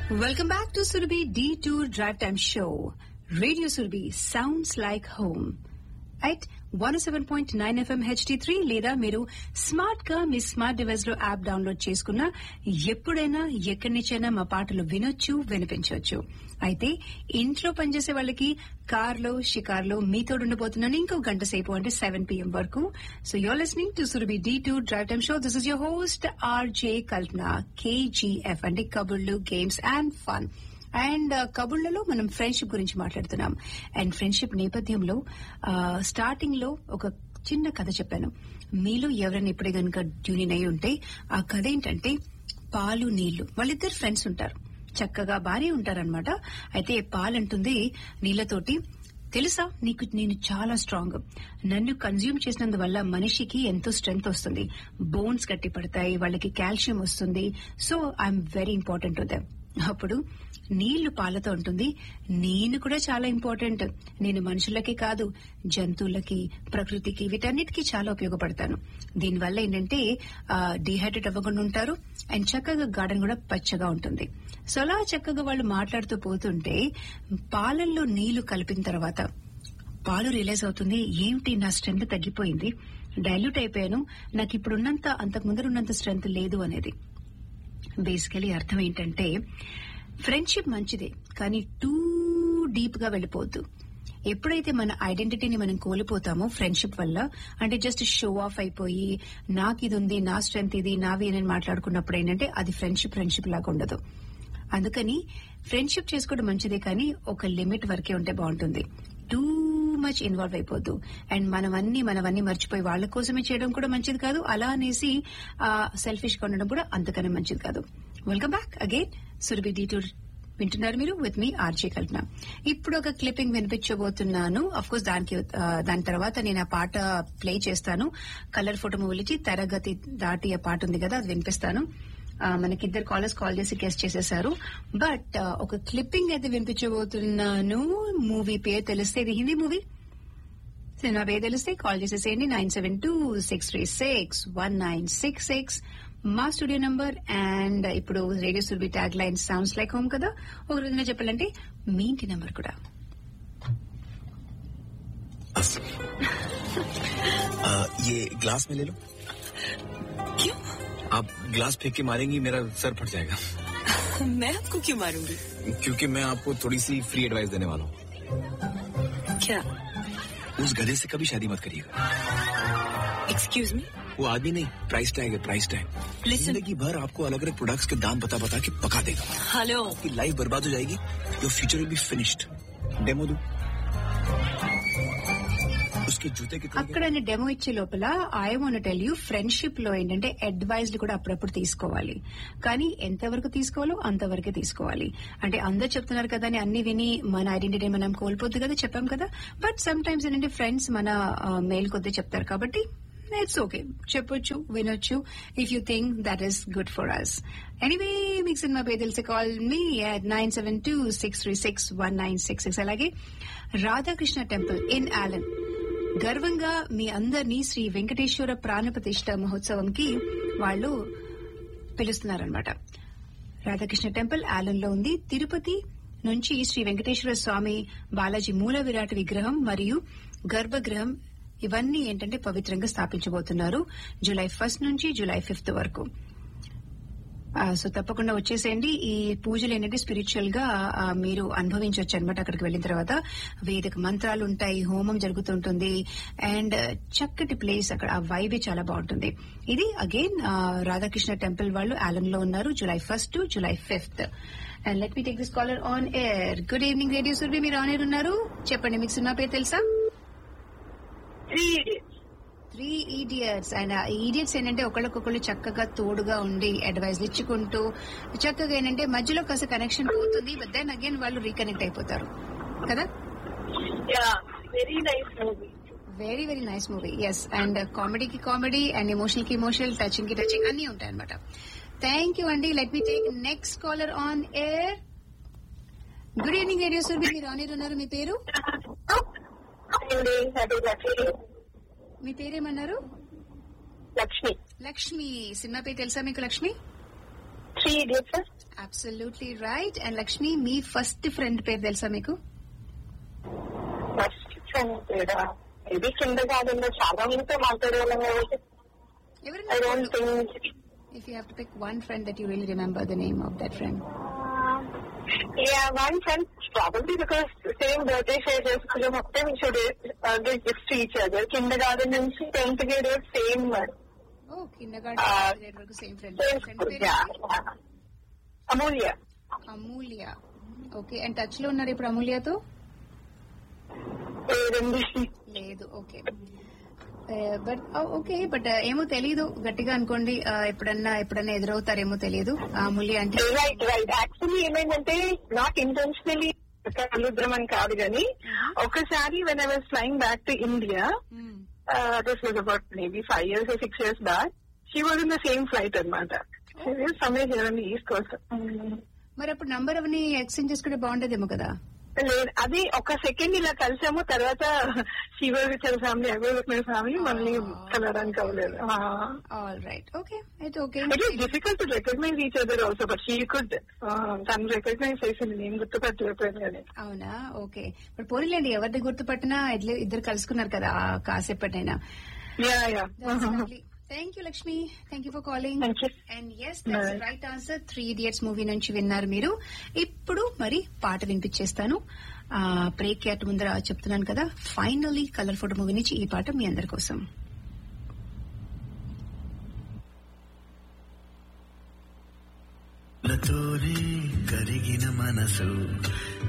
Welcome back to Surabhi D2 Drive Time Show. Radio Surabhi sounds like home. At 107.9 FM HD3 లేదా మీరు smart గా మీ smart device లో app download చేసుకున్న ఎప్పుడైనా ఎక్కడి నుంచైనా మా పాటలు వినొచ్చు వినిపించవచ్చు అయితే ఇంట్లో పనిచేసే వాళ్ళకి కార్లో షికార్లో మీతో ఉండబోతున్నాను ఇంకో గంట సేపు అంటే సెవెన్ పిఎం వరకు so you're listening to Surabhi detour drive time show this is your host RJ Kalpana KGF అంటే కబుర్లు గేమ్స్ అండ్ ఫన్ అండ్ కబుర్లలో మనం ఫ్రెండ్షిప్ గురించి మాట్లాడుతున్నాం అండ్ ఫ్రెండ్షిప్ నేపథ్యంలో స్టార్టింగ్ లో ఒక చిన్న కథ చెప్పాను మీలో ఎవరైనా ఇప్పుడే కనుక ట్యూనిన్ అయి ఉంటే ఆ కథ ఏంటంటే పాలు నీళ్లు వాళ్ళిద్దరు ఫ్రెండ్స్ ఉంటారు చక్కగా బానే ఉంటారనమాట అయితే పాలంటుంది నీళ్లతోటి తెలుసా నీకు నేను చాలా స్ట్రాంగ్ నన్ను కన్జ్యూమ్ చేసినందువల్ల మనిషికి ఎంతో స్ట్రెంగ్త్ వస్తుంది బోన్స్ గట్టి పడతాయి వాళ్ళకి కాల్షియం వస్తుంది so I'm very important to them అప్పుడు నీళ్లు పాలతో ఉంటుంది నేను కూడా చాలా ఇంపార్టెంట్ నేను మనుషులకి కాదు జంతువులకి ప్రకృతికి వీటన్నిటికీ చాలా ఉపయోగపడతాను దీనివల్ల ఏంటంటే డిహైడ్రేట్ అవ్వకుండా ఉంటారు అండ్ చక్కగా గార్డెన్ కూడా పచ్చగా ఉంటుంది సో అలా చక్కగా వాళ్ళు మాట్లాడుతూ పోతుంటే పాలల్లో నీళ్లు కలిపిన తర్వాత పాలు రియలైజ్ అవుతుంది ఏమిటి నా స్ట్రెంత్ తగ్గిపోయింది డైల్యూట్ అయిపోయాను నాకు ఇప్పుడున్నంత అంతకు ముందర ఉన్నంత స్ట్రెంత్ లేదు అనేది బేసికలీ అర్థం ఏంటంటే ఫ్రెండ్షిప్ మంచిదే కానీ టూ డీప్ గా వెళ్ళిపోవద్దు ఎప్పుడైతే మన ఐడెంటిటీని మనం కోల్పోతామో ఫ్రెండ్షిప్ వల్ల అంటే జస్ట్ షో ఆఫ్ అయిపోయి నాకు ఇది ఉంది నా స్ట్రెంత్ ఇది నావి అని మాట్లాడుకున్నప్పుడు ఏంటంటే అది ఫ్రెండ్షిప్ ఫ్రెండ్షిప్ లాగా ఉండదు అందుకని ఫ్రెండ్షిప్ చేసుకోవడం మంచిదే కానీ ఒక లిమిట్ వరకే ఉంటే బాగుంటుంది టూ మచ్ ఇన్వాల్వ్ అయిపోద్దు అండ్ మనవన్నీ మనవన్నీ మర్చిపోయి వాళ్ళ కోసమే చేయడం కూడా మంచిది కాదు అలా అనేసి సెల్ఫిష్ గా ఉండడం కూడా అంతకన్నా మంచిది కాదు welcome back again Surabhi detour వింటున్నారు మీరు విత్ మీ ఆర్జే కల్పన ఇప్పుడు ఒక క్లిప్పింగ్ వినిపించబోతున్నాను అఫ్ కోర్స్ దానికి ఆ, దాని తర్వాత నేను ఆ పాట ప్లే చేస్తాను కలర్ ఫోటో మూవీలకి తరగతి దాటి ఆ పాట ఉంది కదా అది వినిపిస్తాను ఆ, మనకి ఇద్దరు కాలర్స్ కాల్ చేసి గెస్ట్ చేసేసారు బట్ ఆ, ఒక క్లిప్పింగ్ అయితే వినిపించబోతున్నాను మూవీ పేరు తెలిస్తే ఇది హిందీ మూవీ సినిమా పేరు తెలిస్తే కాల్ చేసేసేయండి nine seven two six three six one nine six six మా స్టూడియో నంబర్ అండ్ ఇప్పుడు radio Surabhi tagline sounds like home కదా ఒక విధంగా చెప్పాలంటే మీ ఇంటి నంబర్ కూడా आ, ये ग्लास में ले लो क्यों आप ग्लास फेंक के मारेंगी मेरा सर फट जाएगा मैं आपको क्यों मारूंगी क्योंकि मैं आपको थोड़ी सी फ्री एडवाइस देने वाला हूँ क्या उस गधे से कभी शादी मत करिएगा एक्सक्यूज मी वो आदमी नहीं प्राइस टैग है प्राइस टैग Listen. जिंदगी भर आपको अलग अलग प्रोडक्ट्स के दाम बता बता के पका देगा हेलो आपकी लाइफ बर्बाद हो जाएगी your future will be finished demo दो उसके जूते कितने के? అక్కడ ఆయన డెమో ఇచ్చే లోపల I want tell you friendship లో ఏంటంటే అడ్వైజ్ కూడా అప్పుడప్పుడు తీసుకోవాలి కానీ ఎంతవరకు తీసుకోవాలో అంతవరకే తీసుకోవాలి అంటే అందరు చెప్తున్నారు కదా అని అన్ని విని మన ఐడెంటిటీ మనం కోల్పోద్దు కదా చెప్పాం కదా బట్ సమ్ టైమ్స్ ఏంటంటే ఫ్రెండ్స్ మన మేల్ కొద్దీ చెప్తారు కాబట్టి ఇట్స్ ఓకే చెప్పొచ్చు వినొచ్చు if you think that is good for us anyway మీకు సినిమా పేరు తెలిసి call me nine seven two six three six one nine six six అలాగే రాధాకృష్ణ టెంపుల్ ఇన్ ఆలన్ గర్వంగా మీ అందరినీ శ్రీ వెంకటేశ్వర ప్రాణప్రతిష్ఠ మహోత్సవంకి వాళ్ళు పిలుస్తున్నారనమాట రాధాకృష్ణ టెంపుల్ ఆలన్ లో ఉంది తిరుపతి నుంచి శ్రీ వెంకటేశ్వర స్వామి బాలాజీ మూల విరాట్ విగ్రహం మరియు గర్భగృహం ఇవన్నీ ఏంటంటే పవిత్రంగా స్థాపించబోతున్నారు జూలై ఫస్ట్ నుంచి జూలై ఫిఫ్త్ వరకు ఆ, సో తప్పకుండా వచ్చేసేయండి ఈ పూజలు ఏంటంటే స్పిరిచువల్ గా ఆ, మీరు అనుభవించవచ్చు అనమాట అక్కడికి వెళ్ళిన తర్వాత వేదిక మంత్రాలు ఉంటాయి హోమం జరుగుతుంటుంది అండ్ చక్కటి ప్లేస్ అక్కడ ఆ వైబే చాలా బాగుంటుంది ఇది అగైన్ రాధాకృష్ణ టెంపుల్ వాళ్ళు ఆలన్ లో ఉన్నారు July first to July fifth and let me take this caller on air good evening radio Surabhi మీరు ఆన్ ఎయిర్ ఉన్నారు చెప్పండి మీకు సినిమా పేరు తెలుసా three idiots three idiots and ఆ ఈడియట్స్ ఏంటంటే ఒకళ్ళకొకళ్ళు చక్కగా తోడుగా ఉండి అడ్వైస్ ఇచ్చుకుంటూ చక్కగా ఏంటంటే మధ్యలో కాస్త కనెక్షన్ పోతుంది బట్ దెన్ అగైన్ వాళ్ళు రీకనెక్ట్ అయిపోతారు కదా yeah very nice movie very very nice movie yes and కామెడీకి కామెడీ అండ్ ఎమోషనల్ కి ఎమోషనల్ టచింగ్ కి టచింగ్ అన్ని ఉంటాయి అనమాట థ్యాంక్ యూ అండి let me take next caller on air good evening radio Surabhi మీరు ఆన్ ఎయిర్ ఉన్నారు మీ పేరు అది లక్ష్మి మీ పేరేమన్నారు లక్ష్మి లక్ష్మి సినిమా పేరు తెలుసా మీకు Lakshmi three idiots absolutely right and Lakshmi me first friend పేరు తెలుసా మీకు ఫస్ట్ ఫ్రెండ్ పేరా ఇది కింద కాదండి చాలా మందితో మాట్లాడేవాళ్ళం కాబట్టి I don't think if you have to pick one friend that you will remember the name of that friend Yeah, one friend, probably because same birthday share చేసుకునే మొత్తం we should uh, give gifts to each other. kindergarten నుంచి tenth grade same ఓ కింద grade వరకు same friend friend పేరు Amulya Amulya okay and touch లో ఉన్నారు ఇప్పుడు అమూల్యతో పేరుంది లేదు ఓకే బట్ ఓకే బట్ ఏమో తెలీదు గట్టిగా అనుకోండి ఆ, ఎప్పుడన్నా ఎప్పుడన్నా ఎదురవుతారేమో తెలియదు ఆ అమూల్య అంటే రైట్ రైట్ యాక్చువల్లీ ఏమైందంటే నాట్ ఇంటెన్షనలీ కలుద్రం అని కాదు కానీ ఒకసారి when I was flying back to India hmm. This was about maybe five years six years back she was in the same flight అనమాట సమయం చేయండి ఈస్ట్ కోస్ట్ మరి అప్పుడు నంబర్ అవన్నీ ఎక్స్చేంజ్ చేసుకుంటే బాగుండేదేమో కదా లేదు అది ఒక సెకండ్ ఇలా కలిసాము తర్వాత శివ విచార ఫ్యామిలీ అభివృద్ధి ఫ్యామిలీ మళ్ళీ కలవడానికి అవ్వలేదు ఆల్ రైట్ ఓకే అయితే okay it is difficult to recognise each other also but she could తను రికగ్నైజ్ చేసింది నేను గుర్తుపట్టలేకపోయాను కానీ అవునా ఓకే మరి పోనీలేండి ఎవరిని గుర్తుపట్టినా ఇట్లే- ఇద్దరు కలుసుకున్నారు కదా ఆ కాసేపటైనా yeah yeah thank you Lakshmi thank you for calling Thank you. And yes that's right answer three idiots movie నుంచి విన్నారు మీరు ఇప్పుడు మరి పాట వినిపించేస్తాను ఆ బ్రేక్ అటు ముందర చెప్తున్నాను కదా ఫైనల్లీ కలర్ ఫోటో మూవీ నుంచి ఈ పాట మీ అందరి కోసం లతోనే కరిగిన మనసు